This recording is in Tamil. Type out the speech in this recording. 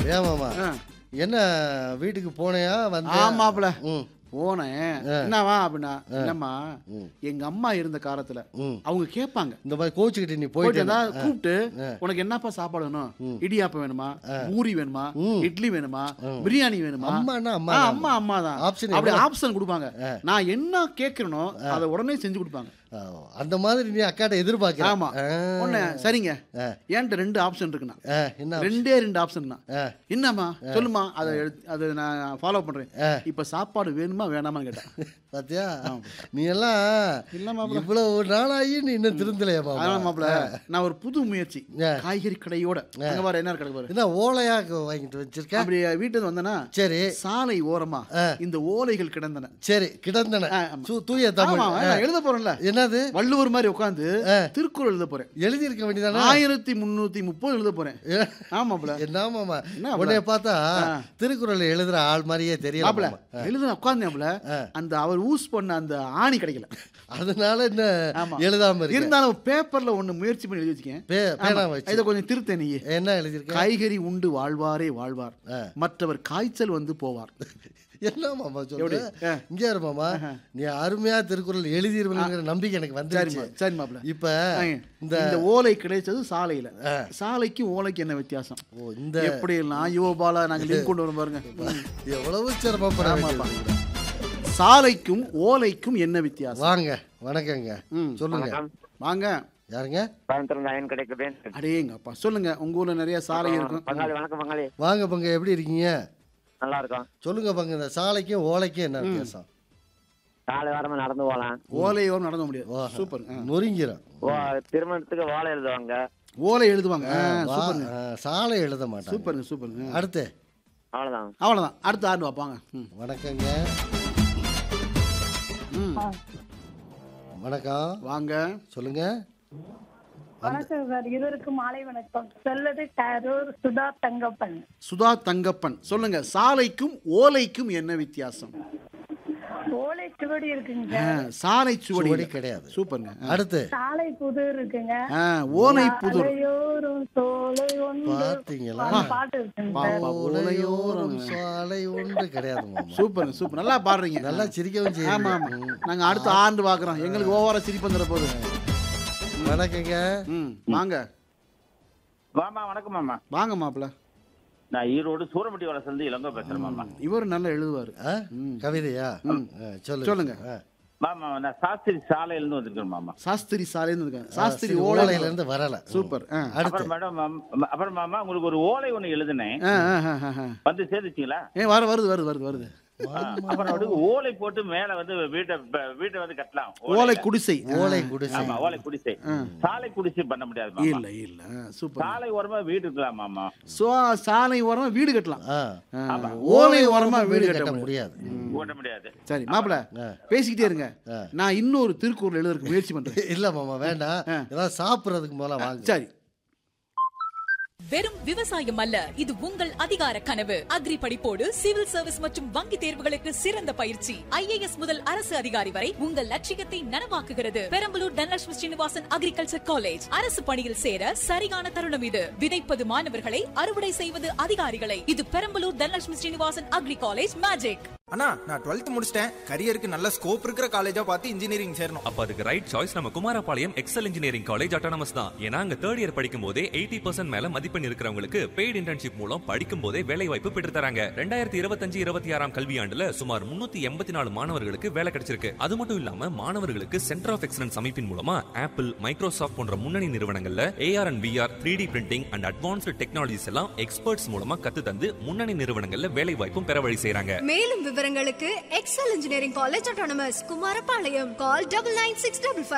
ஏன் மாமா ஆ. என்ன வீட்டுக்கு போனையா வந்து ஆமாப்ல ம் போனேன் என்னவா அப்படின்னா என்னம்மா எங்க அம்மா இருந்த காலத்துல ம். அவங்க கேட்பாங்க இந்த மாதிரி கோச்சுக்கிட்டு நீ போயிட்டு போயிட்டு ஏதாவது கூப்பிட்டு உனக்கு என்னப்பா சாப்பாடு வேணும் இடியாப்பம் வேணுமா பூரி வேணுமா இட்லி வேணுமா பிரியாணி வேணுமா அம்மான்னா அம்மா ஆ, தான். அம்மா அம்மா தான் Option அப்படி எவ்வளவு? ஆப்ஷன் கொடுப்பாங்க நான் என்ன கேட்கறனோ அதை உடனே செஞ்சு கொடுப்பாங்க ஆ, அந்த மாதிரி நீ அக்காட்ட எதிர்பார்க்கிற ஆமா ஆ, ஒண்ணு சரிங்க ஆ. என்கிட்ட ரெண்டு ஆப்ஷன் இருக்குண்ணா ஆ, என்ன ரெண்டே ரெண்டு ஆப்ஷன் தான் ஆ. என்னம்மா சொல்லுமா அதை எடுத்து அதை நான் ஃபாலோ பண்றேன் இப்ப சாப்பாடு வேணுமா வேணாமான்னு கேட்டேன் பாத்தியா நீ எல்லாம் இல்ல மாப்ள. இவ்வளவு நாளாகி நீ இன்னும் திருந்தலையா அதனால மாமா மாப்ள நான் ஒரு புது முயற்சி ஆ. காய்கறி கடையோட அங்க பாரு என்ன கடை பாரு என்ன ஓலையா வாங்கிட்டு வச்சிருக்க அப்படி வீட்டுக்கு வந்தனா சரி சாலை ஓரமா இந்த ஓலைகள் கிடந்தன சரி கிடந்தன ஆ, ஆமா. சு- தூய தமிழ் ஆமா நான் எழுத போறேன்ல என்னது வள்ளுவர் மாதிரி உட்காந்து திருக்குறள் எழுத போறேன் எழுதியிருக்க வேண்டியதானே ஆயிரத்தி முன்னூத்தி முப்பது எழுத போறேன் ஆமாப்ல என்ன மாமா என்ன உன்னைய பார்த்தா திருக்குறள் எழுதுற ஆள் மாதிரியே தெரியல மாப்ள மாமா. எழுத உட்காந்தேன்ல அந்த அவர் யூஸ் பண்ண அந்த ஆணி கிடைக்கல அதனால என்ன ஆமா. எழுதாம இருக்கு இருந்தாலும் பேப்பர்ல ஒண்ணு முயற்சி பண்ணி எழுதி வச்சுக்கேன் பே- பேனா வச்சு இதை கொஞ்சம் திருத்த நீ என்ன எழுதியிருக்க காய்கறி உண்டு வாழ்வாரே வாழ்வார் மற்றவர் காய்ச்சல் வந்து போவார் என்ன மாமா சொல்ற எப்படி? ஆ. இங்க இரு மாமா நீ அருமையா திருக்குறள் எழுதிருவங்கிற நம்பிக்கை எனக்கு வந்துருச்சு சரிம்மா சரி மாப்ள இப்ப இந்த இந்த ஓலை கிடைச்சது சாலையில சாலைக்கு ஓலைக்கு என்ன வித்தியாசம் ஓ, இந்த எப்படி எல்லாம் யுவபாலா நாங்க லிங்க் கொண்டு வரோம் பாருங்க ம். எவ்வளவு சிரமப்பட ஆமாப்பா. வேண்டியது. சாலைக்கும் ஓலைக்கும் என்ன வித்தியாசம் வாங்க வணக்கங்க ம். சொல்லுங்க வாங்க யாருங்க கோயம்புத்தூர் அயன் கிடைக்குது அடேங்கப்பா சொல்லுங்க உங்க ஊர்ல நிறைய சாலை இருக்கும் பங்காளி வணக்கம் பங்காளி வாங்க பங்க எப்படி இருக்கீங்க நல்லா இருக்கும் சொல்லுங்க பங்க இந்த சாலைக்கும் ஓலைக்கும் என்ன வித்தியாசம் காலை வாரமா நடந்து போகலாம் ஓலையோடு நடந்த முடியாது ஓஹோ. சூப்பர் ஆ. நொறுங்கிறோம் ஓ திருமணத்துக்கு வாழை எழுதுவாங்க ஓலை எழுதுவாங்க ஆ, வா- சூப்பருங்க ஆ, சாலை எழுத மாட்டாங்க சூப்பருங்க சூப்பருங்க அடுத்து அவ்வளவுதான் அவ்வளவுதான் அடுத்த ஆண்டு வைப்பாங்க ம். வணக்கங்க ம். வணக்கம் வாங்க சொல்லுங்க வணக்கம் சார் இருவருக்கும் மாலை வணக்கம் சொல்வது கரூர் சுதா தங்கப்பன் சுதா தங்கப்பன் சொல்லுங்க சாலைக்கும் ஓலைக்கும் என்ன வித்தியாசம் ஓலை சுவடி இருக்குங்க ஆ, சாலை சுவடி சுவடி கிடையாது சூப்பருங்க ஆ. அடுத்து சாலை புதூர் இருக்குங்க ஆ, ஓலை புதூர் அலையோரும் சோலை ஒன்று பாத்தீங்களா அந்த பாட்டு இருக்குங்க சார் பாப்பா, ஓலையோரம் சாலை ஒன்று கிடையாது மாமா சூப்பருங்க சூப்பர் நல்லா பாடுறீங்க நல்லா சிரிக்கவும் ஆமா செய்யுங்க ஆமா நாங்க அடுத்த ஆண்டு பாக்குறோம் எங்களுக்கு ஓவரா சிரிப்பு வந்துட போகுது வணக்கங்க ம் வாங்க மாமா வணக்கம் மாமா வாங்க மாப்பிள்ள நான் ஈரோடு சூரமட்டி வளர்ந்து இளங்கோ பேசுறேன் மாமா இவர் நல்லா எழுதுவாரு ஆ? கவிதையா ஆ, சொல்லுங்க சொல்லுங்க. ஆ. மாமா நான் சாஸ்திரி சாலையிலிருந்து வந்திருக்கேன் மாமா சாஸ்திரி சாலைன்னு இருக்கேன் சாஸ்திரி சரி, ஓலையில ஓலையில இருந்து வரல சூப்பர் ஆ. அடுத்து அப்புறம் மேடம் மாம்- அப்புறம் மாமா உங்களுக்கு ஒரு ஓலை ஒண்ணு எழுதினேன் ஆ, ஆ, ஆ, ஆ, ஆ. வந்து சேர்ந்துச்சிங்களா ஏ வர வருது வருது வருது வருது அப்புறம் வந்து ஓலை போட்டு மேல வந்து வீட்டை ப- வீட்டை வந்து கட்டலாம் ஓலை ஓலையில. குடிசை ஓலை குடிசை ஆமா ஓலை குடிசை சாலை குடிசை பண்ண முடியாது மாமா இல்ல இல்ல ஆ, சூப்பர் சாலை ஓரமா வீடு இருக்கலாம் மாமா சோ சாலை ஓரமா வீடு கட்டலாம் ஆ. ஆ, ஓலை ஓரமா வீடு கட்ட முடியாது முடியாது ஓட்ட முடியாது சரி மாப்பிள்ள பேசிக்கிட்டே இருங்க நான் இன்னொரு திருக்குறள் எழுதுறதுக்கு முயற்சி பண்றேன் இல்ல மாமா வேண்டாம் ஏதாவது சாப்பிடுறதுக்கு முதல்ல வாங்க சரி வெறும் விவசாயம் அல்ல இது உங்கள் அதிகார கனவு அக்ரி படிப்போடு சிவில் சர்வீஸ் மற்றும் வங்கி தேர்வுகளுக்கு சிறந்த பயிற்சி ஐஏஎஸ் முதல் அரசு அதிகாரி வரை உங்கள் லட்சியத்தை நனவாக்குகிறது பெரம்பலூர் தனலட்சுமி ஸ்ரீனிவாசன் அக்ரிகல்ச்சர் காலேஜ் அரசு பணியில் சேர சரியான தருணம் இது விதைப்பது மாணவர்களை அறுவடை செய்வது அதிகாரிகளை இது Perambalur Dhanalakshmi Srinivasan agri college magic அண்ணா நான் டுவெல்த் முடிச்சிட்டேன் கரியருக்கு நல்ல ஸ்கோப் இருக்கிற காலேஜா பார்த்து இன்ஜினியரிங் சேரணும் அப்ப அதுக்கு ரைட் சாய்ஸ் நம்ம Kumarapalayam Excel engineering college autonomous தான் ஏன்னா அங்க தேர்ட் இயர் படிக்கும் போதே எயிட்டி பர்சன்ட் மேல மதிப்பெண் இருக்கிறவங்களுக்கு பெய்ட் இன்டர்ன்ஷிப் மூலம் படிக்கும் போதே வேலை வாய்ப்பு பெற்று தராங்க ரெண்டாயிரத்தி இருபத்தஞ்சு இருபத்தி ஆறாம் கல்வியாண்டுல சுமார் முன்னூத்தி எண்பத்தி நாலு மாணவர்களுக்கு வேலை கிடைச்சிருக்கு அது மட்டும் இல்லாம மாணவர்களுக்கு சென்டர் ஆஃப் எக்ஸலன்ஸ் அமைப்பின் மூலமா ஆப்பிள் மைக்ரோசாஃப்ட் போன்ற முன்னணி நிறுவனங்கள்ல AR and VR three D printing and advanced technologies எல்லாம் எக்ஸ்பர்ட்ஸ் மூலமா கத்து தந்து முன்னணி நிறுவனங்கள்ல வேலை வாய்ப்பும் பெற வழி செய்றாங்க மேலும் விவரங்களுக்கு Excel engineering college autonomous Kumarapalayam call double nine six double